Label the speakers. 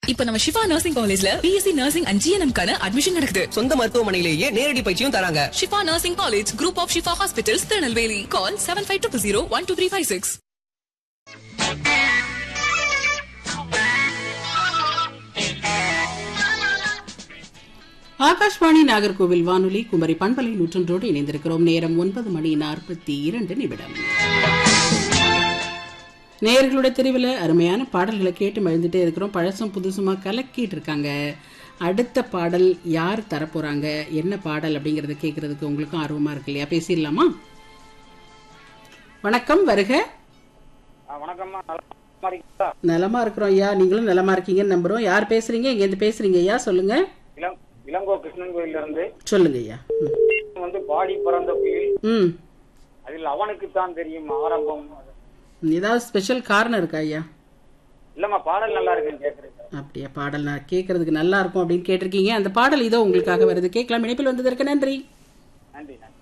Speaker 1: இப்ப நம்ம சிவா நர்சிங் காலேஜ்ல பிஎஸ்சி நர்சிங் அண்ட் ஜிஎன்எம் கான அட்மிஷன் நடக்குது
Speaker 2: சொந்த மருத்துவமனையிலேயே நேரடி பயிற்சியும் தராங்க
Speaker 1: Shifa nursing college group of Shifa hospitals Tirunelveli call seven five two zero one two three five six
Speaker 3: Akashvani Nagercoil வானொலி குமரி பண்பலை நூற்றொன்றோடு இணைந்திருக்கிறோம் நேரம் ஒன்பது மணி நாற்பத்தி இரண்டு நிமிடம் நேயர்களுடைய தெருவில் அருமையான பாடல்களை கேட்டு மகிழ்ந்துட்டே இருக்கிறோம் பழசும் புதுசுமா கலக்கிட்டு இருக்காங்க அடுத்த பாடல் யார் தரப்போறாங்க என்ன பாடல் அப்படிங்கறத கேட்கறதுக்கு உங்களுக்கும் ஆர்வமா இருக்கு இல்லையா பேசிடலாமா வணக்கம் வருக
Speaker 4: ஆ, வணக்கம்மா நல்லா இருக்கீங்களா
Speaker 3: நலமா இருக்கிறோம் ஐயா நீங்களும் நலமா இருக்கீங்கன்னு நம்புறோம் யார் பேசுறீங்க இங்க இருந்து பேசுறீங்க ஐயா சொல்லுங்க
Speaker 4: இளம் இளங்கோ கிருஷ்ணன் கோயில்ல இருந்து
Speaker 3: சொல்லுங்க ஐயா ம்.
Speaker 4: வந்து பாடி பறந்த புயல்
Speaker 3: ம்
Speaker 4: அதில் அவனுக்குத்தான் தெரியும் ஆரம்பம்
Speaker 3: ஏதாவது ஸ்பெஷல் காரணம் இருக்கா ஐயா
Speaker 4: இல்லம்மா பாடல் நல்லா இருக்குன்னு கேக்குறேன்
Speaker 3: அப்படியா பாடல் நான் கேட்கறதுக்கு நல்லா இருக்கும் அப்படின்னு கேட்டிருக்கீங்க அந்த பாடல் இதோ உங்களுக்காக வருது கேட்கலாம் இணைப்பில் வந்ததற்கு நன்றி
Speaker 4: நன்றி நன்றி